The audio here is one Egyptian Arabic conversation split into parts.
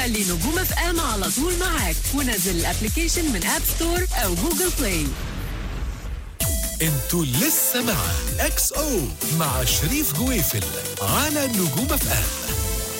خلي نجوم اف ام على طول معاك ونزل الابلكيشن من اب ستور او جوجل بلاي انتوا لسه مع اكس او مع شريف جويفل على نجوم اف ام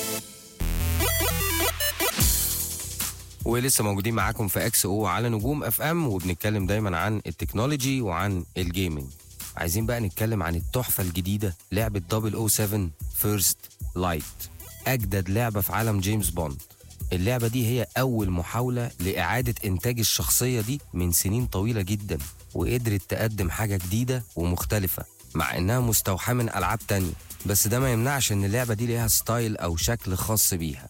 ولسه موجودين معاكم في اكس او على نجوم اف ام وبنتكلم دايما عن التكنولوجي وعن الجيمنج عايزين بقى نتكلم عن التحفه الجديده لعبه 007 فيرست لايت اجدد لعبه في عالم جيمس بوند اللعبه دي هي اول محاوله لاعاده انتاج الشخصيه دي من سنين طويله جدا وقدرت تقدم حاجه جديده ومختلفه مع انها مستوحاه من العاب تانية بس ده ما يمنعش ان اللعبه دي ليها ستايل او شكل خاص بيها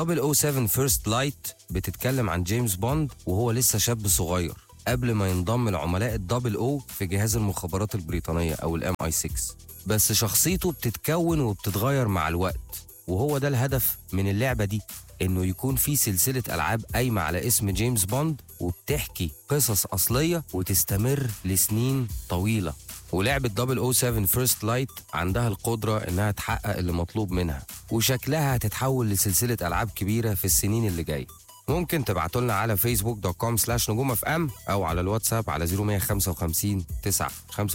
007 فيرست لايت بتتكلم عن جيمس بوند وهو لسه شاب صغير قبل ما ينضم لعملاء الدبل او في جهاز المخابرات البريطانيه او الام اي 6 بس شخصيته بتتكون وبتتغير مع الوقت وهو ده الهدف من اللعبه دي انه يكون في سلسله العاب قايمه على اسم جيمس بوند وبتحكي قصص اصليه وتستمر لسنين طويله ولعبة 007 فيرست لايت عندها القدرة إنها تحقق اللي مطلوب منها وشكلها هتتحول لسلسلة ألعاب كبيرة في السنين اللي جاية ممكن تبعتوا لنا على فيسبوك دوت كوم سلاش نجوم اف ام او على الواتساب على 0155 9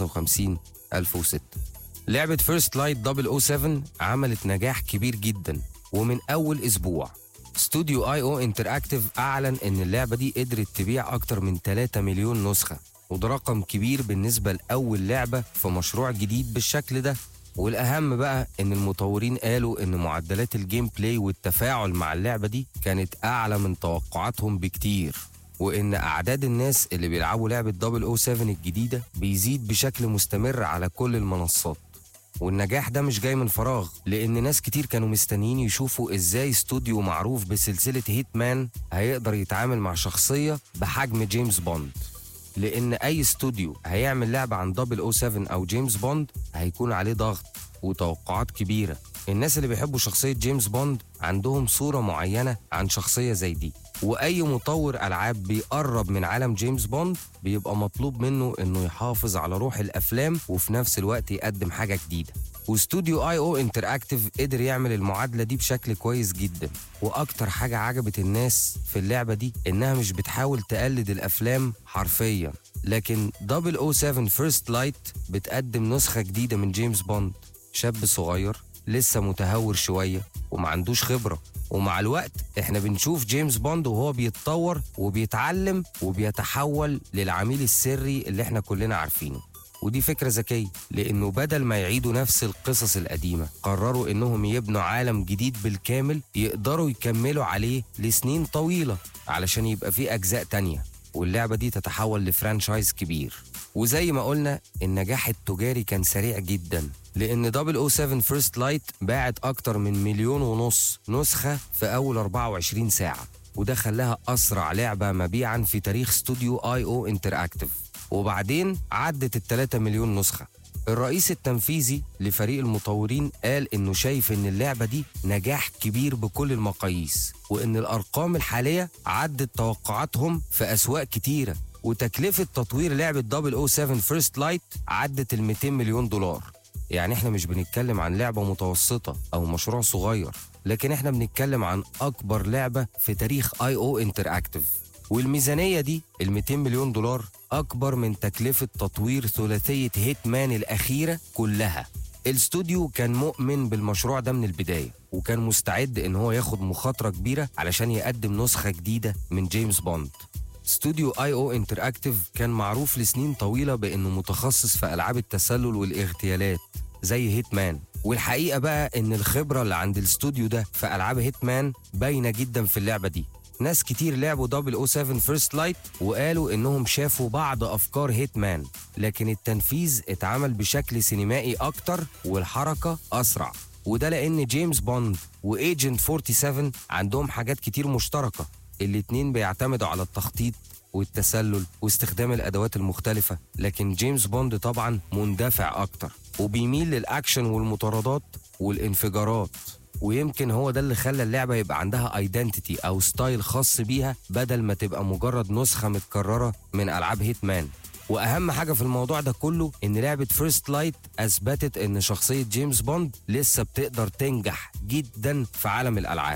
55 1006 لعبة فيرست لايت 007 عملت نجاح كبير جدا ومن أول أسبوع استوديو اي او انتراكتيف اعلن ان اللعبه دي قدرت تبيع اكتر من 3 مليون نسخه وده رقم كبير بالنسبه لاول لعبه في مشروع جديد بالشكل ده والاهم بقى ان المطورين قالوا ان معدلات الجيم بلاي والتفاعل مع اللعبه دي كانت اعلى من توقعاتهم بكتير وان اعداد الناس اللي بيلعبوا لعبه 007 الجديده بيزيد بشكل مستمر على كل المنصات والنجاح ده مش جاي من فراغ لان ناس كتير كانوا مستنيين يشوفوا ازاي استوديو معروف بسلسله هيت مان هيقدر يتعامل مع شخصيه بحجم جيمس بوند لان اي استوديو هيعمل لعبه عن 007 او جيمس بوند هيكون عليه ضغط وتوقعات كبيره الناس اللي بيحبوا شخصيه جيمس بوند عندهم صوره معينه عن شخصيه زي دي واي مطور العاب بيقرب من عالم جيمس بوند بيبقى مطلوب منه انه يحافظ على روح الافلام وفي نفس الوقت يقدم حاجه جديده واستوديو اي او انتراكتيف قدر يعمل المعادله دي بشكل كويس جدا واكتر حاجه عجبت الناس في اللعبه دي انها مش بتحاول تقلد الافلام حرفيا لكن 007 فيرست لايت بتقدم نسخه جديده من جيمس بوند شاب صغير لسه متهور شويه وما عندوش خبره ومع الوقت احنا بنشوف جيمس بوند وهو بيتطور وبيتعلم وبيتحول للعميل السري اللي احنا كلنا عارفينه ودي فكرة ذكية لأنه بدل ما يعيدوا نفس القصص القديمة قرروا إنهم يبنوا عالم جديد بالكامل يقدروا يكملوا عليه لسنين طويلة علشان يبقى فيه أجزاء تانية واللعبة دي تتحول لفرانشايز كبير وزي ما قلنا النجاح التجاري كان سريع جدا لأن 007 فيرست لايت باعت أكتر من مليون ونص نسخة في أول 24 ساعة وده خلاها أسرع لعبة مبيعا في تاريخ استوديو اي او انتراكتيف وبعدين عدت ال 3 مليون نسخة الرئيس التنفيذي لفريق المطورين قال انه شايف ان اللعبة دي نجاح كبير بكل المقاييس وان الارقام الحالية عدت توقعاتهم في اسواق كتيرة وتكلفة تطوير لعبة 007 فيرست لايت عدت ال 200 مليون دولار يعني احنا مش بنتكلم عن لعبة متوسطة او مشروع صغير لكن احنا بنتكلم عن اكبر لعبة في تاريخ اي او انتراكتيف والميزانية دي ال 200 مليون دولار أكبر من تكلفة تطوير ثلاثية هيتمان الأخيرة كلها الاستوديو كان مؤمن بالمشروع ده من البداية وكان مستعد إن هو ياخد مخاطرة كبيرة علشان يقدم نسخة جديدة من جيمس بوند استوديو اي او انتراكتيف كان معروف لسنين طويلة بإنه متخصص في ألعاب التسلل والاغتيالات زي هيتمان والحقيقة بقى إن الخبرة اللي عند الاستوديو ده في ألعاب هيتمان باينة جدا في اللعبة دي ناس كتير لعبوا 007 فيرست لايت وقالوا انهم شافوا بعض افكار هيتمان لكن التنفيذ اتعمل بشكل سينمائي اكتر والحركه اسرع وده لان جيمس بوند وايجنت 47 عندهم حاجات كتير مشتركه الاتنين بيعتمدوا على التخطيط والتسلل واستخدام الادوات المختلفه لكن جيمس بوند طبعا مندفع اكتر وبيميل للاكشن والمطاردات والانفجارات ويمكن هو ده اللي خلى اللعبة يبقى عندها ايدنتيتي أو ستايل خاص بيها بدل ما تبقى مجرد نسخة متكررة من ألعاب هيتمان وأهم حاجة في الموضوع ده كله إن لعبة فيرست لايت أثبتت إن شخصية جيمس بوند لسه بتقدر تنجح جدا في عالم الألعاب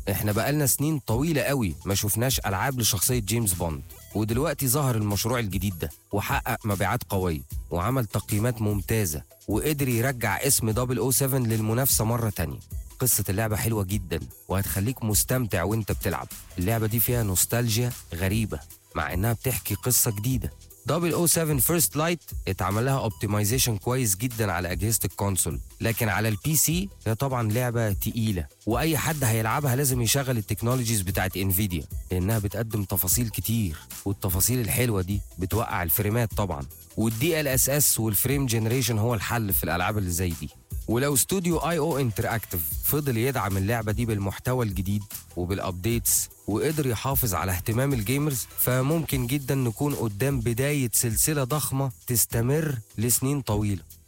احنا بقالنا سنين طويلة قوي ما شفناش ألعاب لشخصية جيمس بوند ودلوقتي ظهر المشروع الجديد ده وحقق مبيعات قوية وعمل تقييمات ممتازة وقدر يرجع اسم 007 للمنافسة مرة تانية قصة اللعبة حلوة جدا وهتخليك مستمتع وانت بتلعب اللعبة دي فيها نوستالجيا غريبة مع انها بتحكي قصة جديدة 007 فيرست لايت اتعمل لها اوبتمايزيشن كويس جدا على اجهزه الكونسول لكن على البي سي هي طبعا لعبه تقيله واي حد هيلعبها لازم يشغل التكنولوجيز بتاعت انفيديا لانها بتقدم تفاصيل كتير والتفاصيل الحلوه دي بتوقع الفريمات طبعا والدي ال اس اس والفريم جنريشن هو الحل في الالعاب اللي زي دي ولو استوديو اي او انتراكتيف فضل يدعم اللعبه دي بالمحتوى الجديد وبالابديتس وقدر يحافظ على اهتمام الجيمرز فممكن جدا نكون قدام بدايه سلسله ضخمه تستمر لسنين طويله